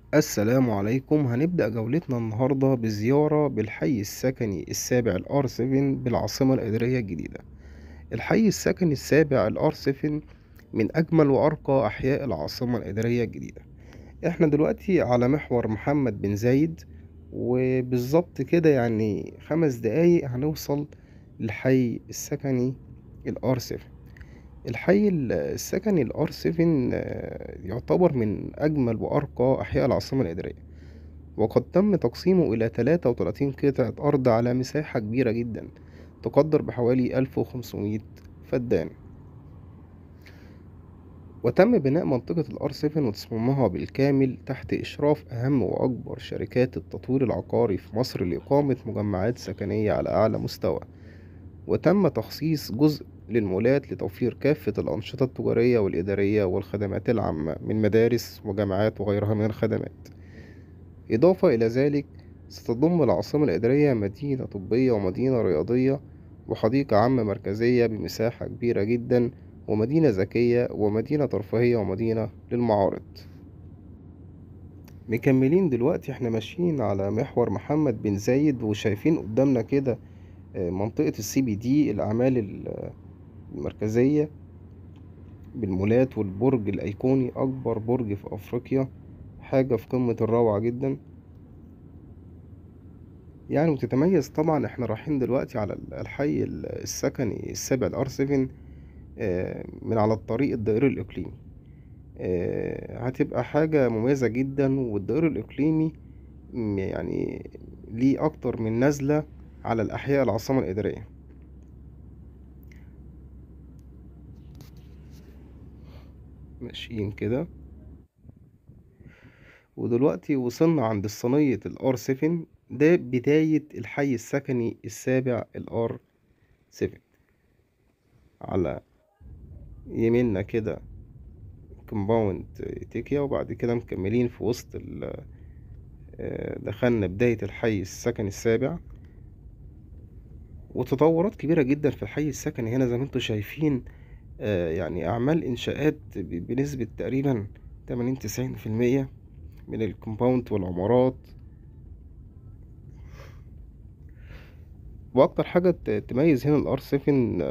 السلام عليكم هنبدأ جولتنا النهاردة بزيارة بالحي السكني السابع الار 7 بالعاصمة الإدارية الجديدة الحي السكني السابع الار 7 من أجمل وأرقى أحياء العاصمة الإدارية الجديدة احنا دلوقتي على محور محمد بن زايد وبالظبط كده يعني خمس دقايق هنوصل للحي السكني الار 7 الحي السكني الار 7 يعتبر من أجمل وأرقى أحياء العاصمة الإدارية وقد تم تقسيمه إلى 33 قطعة أرض على مساحة كبيرة جدا تقدر بحوالي 1500 فدان وتم بناء منطقة الار 7 وتصميمها بالكامل تحت إشراف أهم وأكبر شركات التطوير العقاري في مصر لإقامة مجمعات سكنية على أعلى مستوى وتم تخصيص جزء للمولات لتوفير كافة الأنشطة التجارية والإدارية والخدمات العامة من مدارس وجامعات وغيرها من الخدمات إضافة إلى ذلك ستضم العاصمة الإدارية مدينة طبية ومدينة رياضية وحديقة عامة مركزية بمساحة كبيرة جدا ومدينة ذكية ومدينة ترفيهية ومدينة للمعارض مكملين دلوقتي احنا ماشيين على محور محمد بن زايد وشايفين قدامنا كده منطقة السي بي دي الأعمال المركزية بالمولات والبرج الأيقوني أكبر برج في أفريقيا حاجة في قمة الروعة جدا يعني وتتميز طبعا احنا رايحين دلوقتي على الحي السكني السابع الار 7 من على الطريق الدائري الإقليمي هتبقى حاجة مميزة جدا والدائري الإقليمي يعني ليه أكتر من نزلة على الأحياء العاصمة الإدارية ماشيين كده ودلوقتي وصلنا عند الصينية الار 7 ده بداية الحي السكني السابع الار 7 على يميننا كده كومباوند تيكيا وبعد كده مكملين في وسط دخلنا بداية الحي السكني السابع وتطورات كبيرة جدا في الحي السكني هنا زي ما انتم شايفين آه يعني أعمال إنشاءات بنسبة تقريبا تمانين تسعين في المية من الكومباوند والعمارات وأكتر حاجة تميز هنا الار 7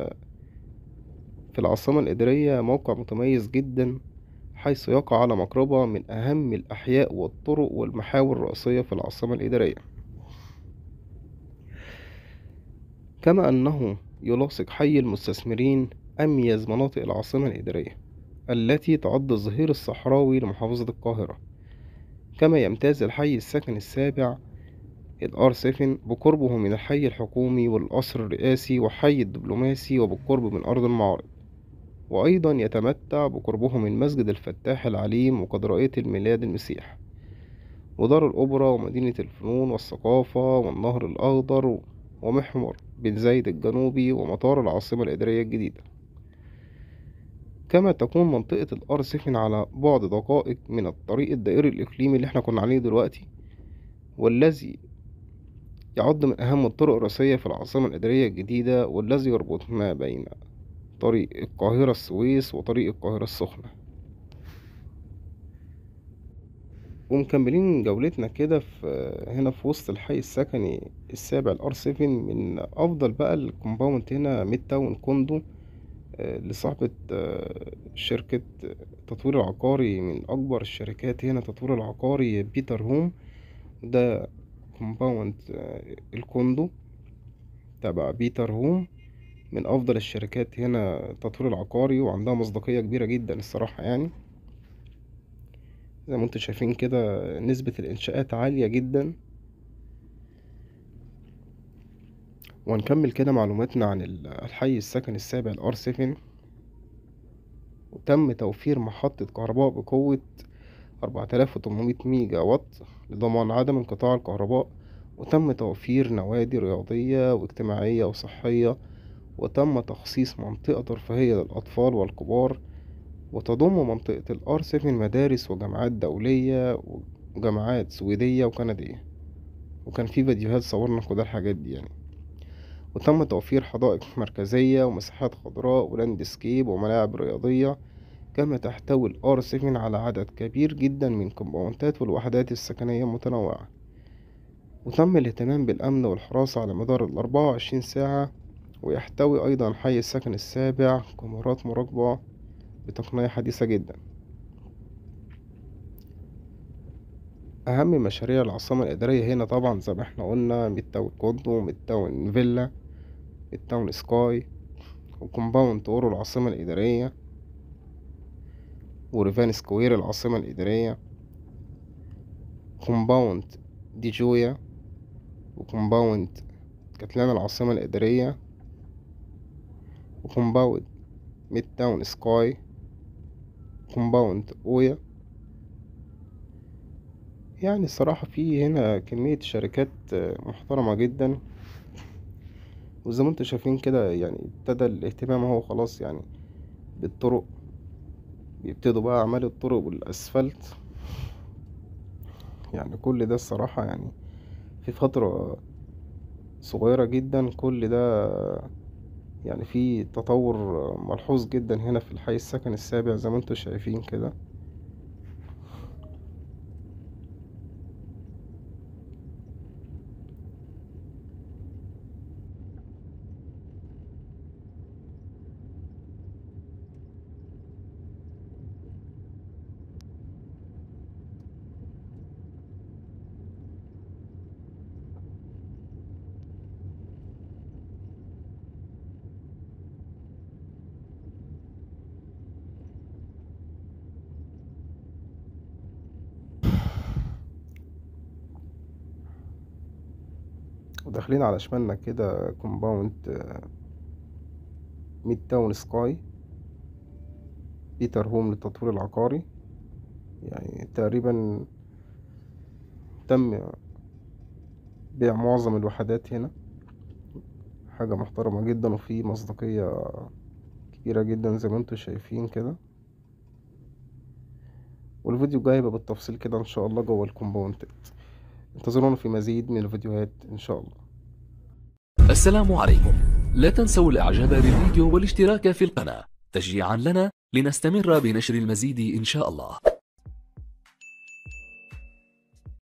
في العاصمة الإدارية موقع متميز جدا حيث يقع على مقربة من أهم الأحياء والطرق والمحاور الرئيسية في العاصمة الإدارية كما أنه يلاصق حي المستثمرين أميز مناطق العاصمة الإدارية التي تعد الظهير الصحراوي لمحافظة القاهرة كما يمتاز الحي السكني السابع الار 7 بقربه من الحي الحكومي والقصر الرئاسي والحي الدبلوماسي وبالقرب من أرض المعارض وأيضا يتمتع بقربه من مسجد الفتاح العليم وكاتدرائية الميلاد المسيح ودار الأوبرا ومدينة الفنون والثقافة والنهر الأخضر ومحور بن زايد الجنوبي ومطار العاصمة الإدارية الجديدة كما تكون منطقة الار 7 على بعد دقائق من الطريق الدائري الإقليمي اللي احنا كنا عليه دلوقتي والذي يعد من أهم الطرق الرئيسية في العاصمة الإدارية الجديدة والذي يربط ما بين طريق القاهرة السويس وطريق القاهرة السخنة ومكملين جولتنا كده في هنا في وسط الحي السكني السابع الار 7 من افضل بقى الكومباوند هنا ميد تاون كوندو لصاحبة شركة تطوير العقاري من أكبر الشركات هنا تطوير العقاري بيتر هوم ده كومباوند الكوندو تبع بيتر هوم من أفضل الشركات هنا تطوير العقاري وعندها مصداقية كبيرة جدا الصراحة يعني زي ما انتم شايفين كده نسبة الإنشاءات عالية جدا وهنكمل كده معلوماتنا عن الحي السكني السابع الار 7 وتم توفير محطة كهرباء بقوة 4800 ميجا وات لضمان عدم انقطاع الكهرباء وتم توفير نوادي رياضية واجتماعية وصحية وتم تخصيص منطقة ترفيهية للأطفال والكبار وتضم منطقة الار 7 مدارس وجامعات دولية وجامعات سويدية وكندية وكان في فيديوهات صورنا كل الحاجات دي يعني وتم توفير حدائق مركزية ومساحات خضراء ولاندسكيب وملاعب رياضية كما تحتوي الار 7 على عدد كبير جدا من كومباوندات والوحدات السكنية المتنوعة وتم الاهتمام بالأمن والحراسة على مدار الأربعة وعشرين ساعة ويحتوي أيضا حي السكن السابع كاميرات مراقبة بتقنية حديثة جدا أهم مشاريع العاصمة الإدارية هنا طبعا زي ما احنا قلنا ميد تاون كوندو ميد تاون فيلا ميد تاون سكاي وكومباوند أورو العاصمة الإدارية وريفان سكوير العاصمة الإدارية كومباوند دي جويا وكومباوند كاتلانا العاصمة الإدارية وكومباوند ميد تاون سكاي كومباوند أويا يعني الصراحة في هنا كمية شركات محترمة جدا وزي ما انتوا شايفين كده يعني ابتدى الاهتمام اهو خلاص يعني بالطرق بيبتدوا بقى أعمال الطرق والأسفلت يعني كل ده الصراحة يعني في فترة صغيرة جدا كل ده يعني في تطور ملحوظ جدا هنا في الحي السكن السابع زي ما انتوا شايفين كده وداخلين على شمالنا كده كومباوند ميد تاون سكاي بيتر هوم للتطوير العقاري يعني تقريبا تم بيع معظم الوحدات هنا حاجة محترمة جدا وفي مصداقية كبيرة جدا زي ما انتوا شايفين كده والفيديو الجاي هيبقى بالتفصيل كده ان شاء الله جوه الكومباوندات انتظرونا في مزيد من الفيديوهات ان شاء الله السلام عليكم لا تنسوا الاعجاب بالفيديو والاشتراك في القناة تشجيعا لنا لنستمر بنشر المزيد ان شاء الله